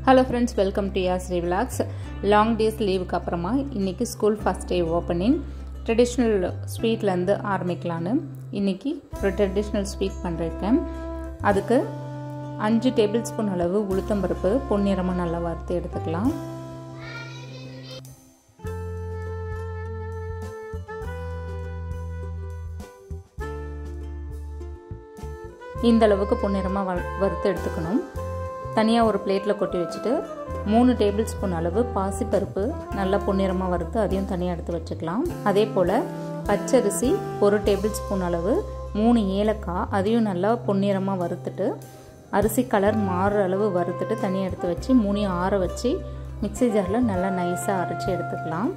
hello friends welcome to யாஸ் ரிவிலாக்ஸ் long days லீவுக்கு அப்புறமா இன்றைக்கி school first day opening traditional ஸ்வீட்லேருந்து ஆரம்பிக்கலான்னு இன்றைக்கி ஒரு ட்ரெடிஷ்னல் ஸ்வீட் பண்ணிருக்கேன் அதுக்கு அஞ்சு டேபிள் ஸ்பூன் அளவு உளுத்தம்பருப்பு பொன்னிறமாக நல்லா வறுத்து எடுத்துக்கலாம் இந்த அளவுக்கு பொன்னிறமாக வ வறுத்து எடுத்துக்கணும் தனியாக ஒரு பிளேட்டில் கொட்டி வச்சுட்டு மூணு டேபிள் ஸ்பூன் அளவு பாசிப்பருப்பு நல்லா பொன்னிறமாக வறுத்து அதையும் தனியாக எடுத்து வச்சுக்கலாம் அதே போல் பச்சரிசி ஒரு டேபிள் ஸ்பூன் அளவு மூணு ஏலக்காய் அதையும் நல்லா பொன்னிறமாக வறுத்துட்டு அரிசி கலர் மாறுற அளவு வறுத்துட்டு தனியாக எடுத்து வச்சு மூணையும் ஆற வச்சு மிக்சி ஜாரில் நல்லா நைஸாக அரைச்சி எடுத்துக்கலாம்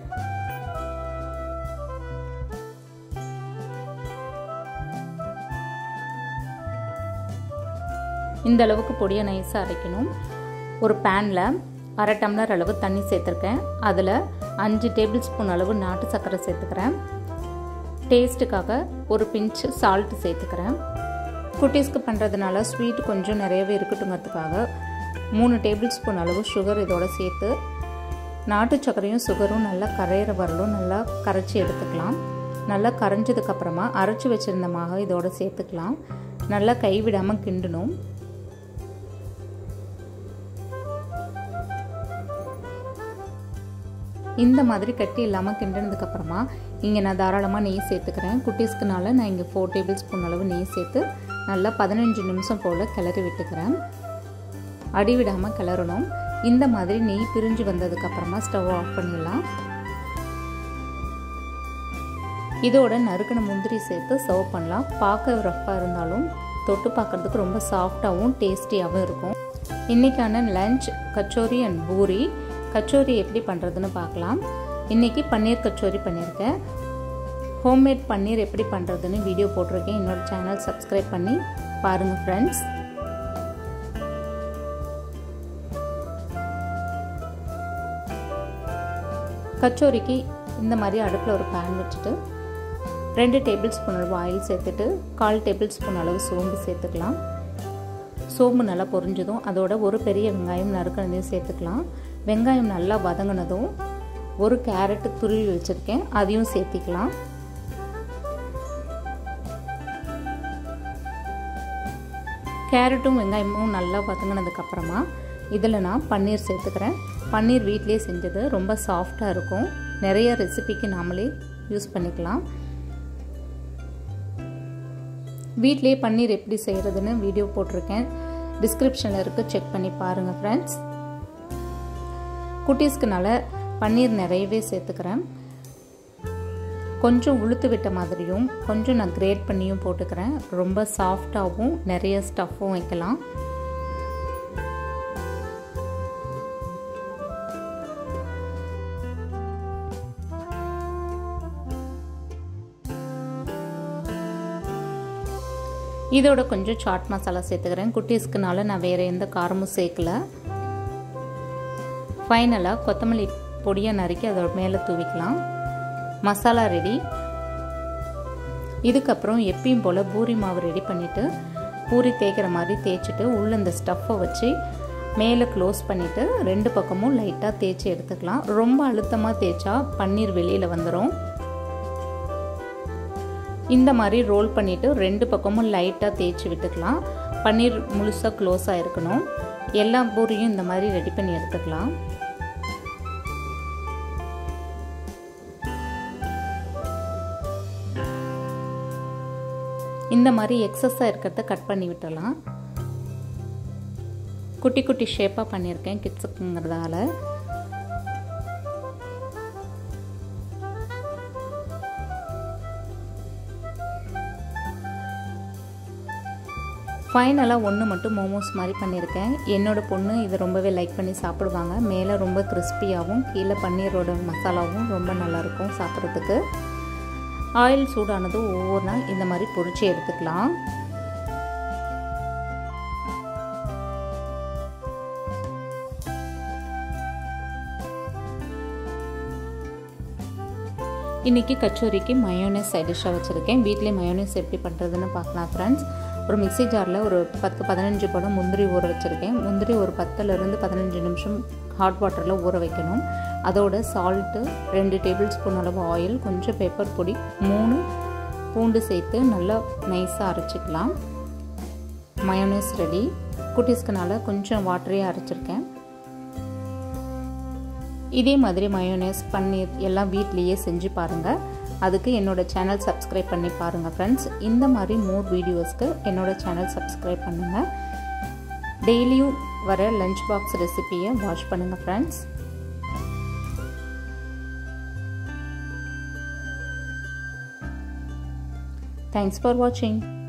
இந்த அளவுக்கு பொடியை நைஸாக அரைக்கணும் ஒரு பேனில் அரை டம்ளர் அளவு தண்ணி சேர்த்துருக்கேன் அதில் அஞ்சு டேபிள் ஸ்பூன் அளவு நாட்டு சர்க்கரை சேர்த்துக்கிறேன் டேஸ்ட்டுக்காக ஒரு பிஞ்சு சால்ட்டு சேர்த்துக்கிறேன் குட்டீஸ்க்கு பண்ணுறதுனால ஸ்வீட் கொஞ்சம் நிறையவே இருக்கட்டுங்கிறதுக்காக மூணு டேபிள் ஸ்பூன் அளவு சுகர் இதோட சேர்த்து நாட்டு சர்க்கரையும் சுகரும் நல்லா கரையிற வரலும் நல்லா கரைச்சி எடுத்துக்கலாம் நல்லா கரைஞ்சதுக்கப்புறமா அரைச்சி வச்சுருந்த மாவை இதோட சேர்த்துக்கலாம் நல்லா கைவிடாமல் கிண்டணும் இந்த மாதிரி கட்டி இல்லாமல் கிண்டினதுக்கப்புறமா இங்கே நான் தாராளமாக நெய் சேர்த்துக்கிறேன் குட்டீஸ்க்குனால நான் இங்கே ஃபோர் டேபிள் ஸ்பூன் அளவு நெய் சேர்த்து நல்லா பதினஞ்சு நிமிஷம் போல் கிளறி விட்டுக்கிறேன் அடி விடாமல் கிளறணும் இந்த மாதிரி நெய் பிரிஞ்சு வந்ததுக்கப்புறமா ஸ்டவ் ஆஃப் பண்ணிடலாம் இதோட நறுக்கின முந்திரி சேர்த்து சர்வ் பண்ணலாம் பார்க்க ரஃப்பாக இருந்தாலும் தொட்டு பார்க்குறதுக்கு ரொம்ப சாஃப்டாகவும் டேஸ்டியாகவும் இருக்கும் இன்றைக்கான லஞ்ச் கச்சோரி அண்ட் பூரி கச்சோரி எப்படி பண்ணுறதுன்னு பார்க்கலாம் இன்றைக்கி பன்னீர் கச்சோரி பண்ணியிருக்கேன் ஹோம்மேட் பன்னீர் எப்படி பண்ணுறதுன்னு வீடியோ போட்டிருக்கேன் என்னோடய சேனல் சப்ஸ்கிரைப் பண்ணி பாருங்கள் ஃப்ரெண்ட்ஸ் கச்சோரிக்கு இந்த மாதிரி அடுப்பில் ஒரு பேன் வச்சுட்டு ரெண்டு டேபிள் ஸ்பூன் அளவு ஆயில் சேர்த்துட்டு கால் டேபிள் ஸ்பூன் அளவு சோம்பு சேர்த்துக்கலாம் சோம்பு நல்லா பொரிஞ்சதும் அதோட ஒரு பெரிய வெங்காயம் நறுக்கினதையும் சேர்த்துக்கலாம் வெங்காயம் நல்லா வதங்கினதும் ஒரு கேரட்டு துருவி வச்சுருக்கேன் அதையும் சேர்த்திக்கலாம் கேரட்டும் வெங்காயமும் நல்லா வதங்கினதுக்கப்புறமா இதில் நான் பன்னீர் சேர்த்துக்கிறேன் பன்னீர் வீட்லேயே செஞ்சது ரொம்ப சாஃப்டாக இருக்கும் நிறைய ரெசிபிக்கு நாமளே யூஸ் பண்ணிக்கலாம் வீட்லேயே பன்னீர் எப்படி செய்கிறதுன்னு வீடியோ போட்டிருக்கேன் டிஸ்கிரிப்ஷனில் இருக்குது செக் பண்ணி பாருங்கள் ஃப்ரெண்ட்ஸ் குட்டீஸ்க்குனால பன்னீர் நிறையவே சேர்த்துக்கிறேன் கொஞ்சம் உளுத்து விட்ட மாதிரியும் கொஞ்சம் நான் கிரேட் பண்ணியும் போட்டுக்கிறேன் ரொம்ப சாஃப்டாகவும் நிறைய ஸ்டஃப்பும் வைக்கலாம் இதோட கொஞ்சம் சாட் மசாலா சேர்த்துக்கிறேன் குட்டீஸ்க்குனால நான் வேறு எந்த காரமும் சேர்க்கல ஃபைனலாக கொத்தமல்லி பொடியை நறுக்கி அதோட மேலே தூவிக்கலாம் மசாலா ரெடி இதுக்கப்புறம் எப்பயும் போல் பூரி மாவு ரெடி பண்ணிவிட்டு பூரி தேய்க்கிற மாதிரி தேய்ச்சிட்டு உள்ளே இந்த ஸ்டஃப்பை வச்சு மேலே க்ளோஸ் பண்ணிவிட்டு ரெண்டு பக்கமும் லைட்டாக தேய்ச்சி எடுத்துக்கலாம் ரொம்ப அழுத்தமாக தேய்ச்சா பன்னீர் வெளியில் வந்துடும் இந்த மாதிரி ரோல் பண்ணிவிட்டு ரெண்டு பக்கமும் லைட்டாக தேய்ச்சி விட்டுக்கலாம் பன்னீர் முழுசாக க்ளோஸாக இருக்கணும் எல்லா பூரியும் இந்த மாதிரி ரெடி பண்ணி எடுத்துக்கலாம் இந்த மாதிரி எக்ஸஸாக இருக்கிறத கட் பண்ணி விட்டுடலாம் குட்டி குட்டி ஷேப்பாக பண்ணியிருக்கேன் கிட்ஸுக்குங்கிறதால ஃபைனலாக ஒன்று மட்டும் மோமோஸ் மாதிரி பண்ணியிருக்கேன் என்னோடய பொண்ணு இதை ரொம்பவே லைக் பண்ணி சாப்பிடுவாங்க மேலே ரொம்ப கிறிஸ்பியாகவும் கீழே பன்னீரோட மசாலாவும் ரொம்ப நல்லாயிருக்கும் சாப்பிட்றதுக்கு ஆயில் சூடானதும் ஒவ்வொரு நாள் இந்த மாதிரி பொரிச்சு எடுத்துக்கலாம் இன்றைக்கி கச்சோரிக்கு மயோனஸ் சைட் டிஷ்ஷாக வச்சுருக்கேன் வீட்டிலே மயோனஸ் எப்படி பண்ணுறதுன்னு பார்க்கலாம் ஃப்ரெண்ட்ஸ் ஒரு மிக்சி ஜாரில் ஒரு பத்து பதினஞ்சு படம் முந்திரி ஊற வச்சுருக்கேன் முந்திரி ஒரு பத்துலேருந்து பதினஞ்சு நிமிஷம் ஹாட் வாட்டரில் ஊற வைக்கணும் அதோட சால்ட்டு ரெண்டு டேபிள் ஸ்பூன் அளவு ஆயில் கொஞ்சம் பெப்பர் பொடி மூணு பூண்டு சேர்த்து நல்லா நைஸாக அரைச்சிக்கலாம் மயோனஸ் ரெடி குட்டீஸ்க்குனால கொஞ்சம் வாட்டரையாக அரைச்சிருக்கேன் இதே மாதிரி மயோனஸ் பன்னீர் எல்லாம் வீட்லேயே செஞ்சு பாருங்கள் அதுக்கு என்னோடய சேனல் சப்ஸ்கிரைப் பண்ணி பாருங்கள் ஃப்ரெண்ட்ஸ் இந்த மாதிரி மோர் வீடியோஸ்க்கு என்னோடய சேனல் சப்ஸ்கிரைப் பண்ணுங்கள் டெய்லியும் வர லஞ்ச் பாக்ஸ் ரெசிப்பியை வாட்ச் பண்ணுங்கள் ஃப்ரெண்ட்ஸ் தேங்க்ஸ் ஃபார் வாட்சிங்